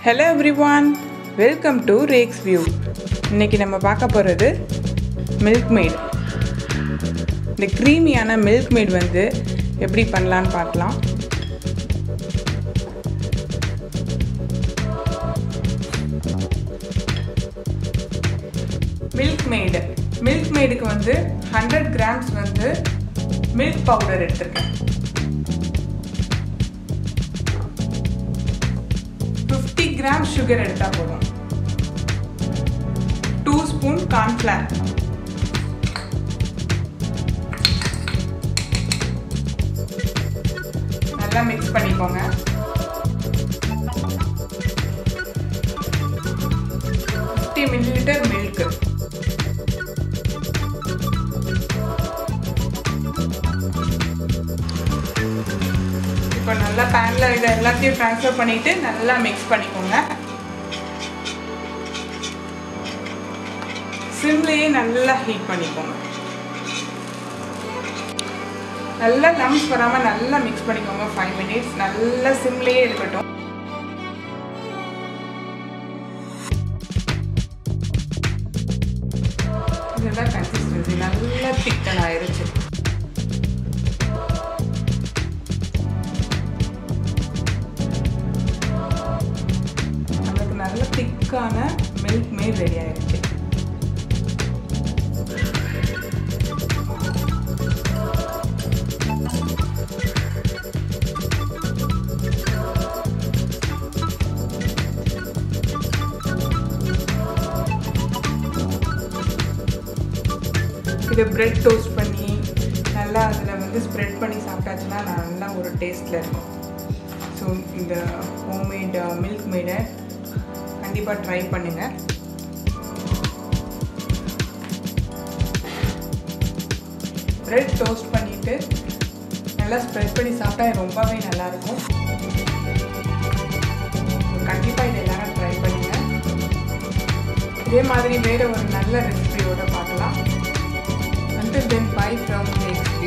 hello everyone welcome to Rex view இன்னைக்கு நம்ம பார்க்க போகிறது மில்க் மேட் இந்த க்ரீமியான மில்க் மேட் வந்து எப்படி பண்ணலான்னு பார்க்கலாம் மில்க் மேடு மில்க் மேடுக்கு வந்து ஹண்ட்ரட் கிராம்ஸ் வந்து மில்க் பவுடர் எடுத்திருக்கேன் ஃபிஃப்டி கிராம் சுகர் எடுத்தால் போதும் டூ ஸ்பூன் கார்ன்ஃப்ளவர் நல்லா மிக்ஸ் பண்ணிக்கோங்க ஃபிஃப்டி மில்லிலிட்டர் மில்க் இப்போ நல்லா பேனில் இதை எல்லாத்தையும் ட்ரான்ஸ்ஃபர் பண்ணிவிட்டு நல்லா மிக்ஸ் பண்ணிக்கோங்க சிம்லேயே நல்லா ஹீட் பண்ணிக்கோங்க நல்லா லம்ஸ் வராமல் நல்லா மிக்ஸ் பண்ணிக்கோங்க ஃபைவ் மினிட்ஸ் நல்லா சிம்லேயே இருக்கட்டும் இதுதான் கன்சிஸ்டன்சி நல்லா திக்கன் ஆயிருச்சு நமக்கு நல்ல திக்கான மில்க் மேட் ரெடி ஆயிடுச்சு இது பிரெட் டோஸ்ட் பண்ணி நல்லா அதில் வந்து ஸ்ப்ரெட் பண்ணி சாப்பிட்டாச்சுன்னா நல்லா ஒரு டேஸ்ட்டில் இருக்கும் ஸோ இந்த ஹோம்மேட் மில்க் மேடை கண்டிப்பாக ட்ரை பண்ணுங்கள் பிரெட் டோஸ்ட் பண்ணிவிட்டு நல்லா ஸ்ப்ரெட் பண்ணி சாப்பிட்டா ரொம்பவே நல்லாயிருக்கும் கண்டிப்பாக இதை எல்லாரும் ட்ரை பண்ணுங்கள் இதே மாதிரி வேறு ஒரு நல்ல ரெசிபியோட பார்க்கலாம் until then bye from next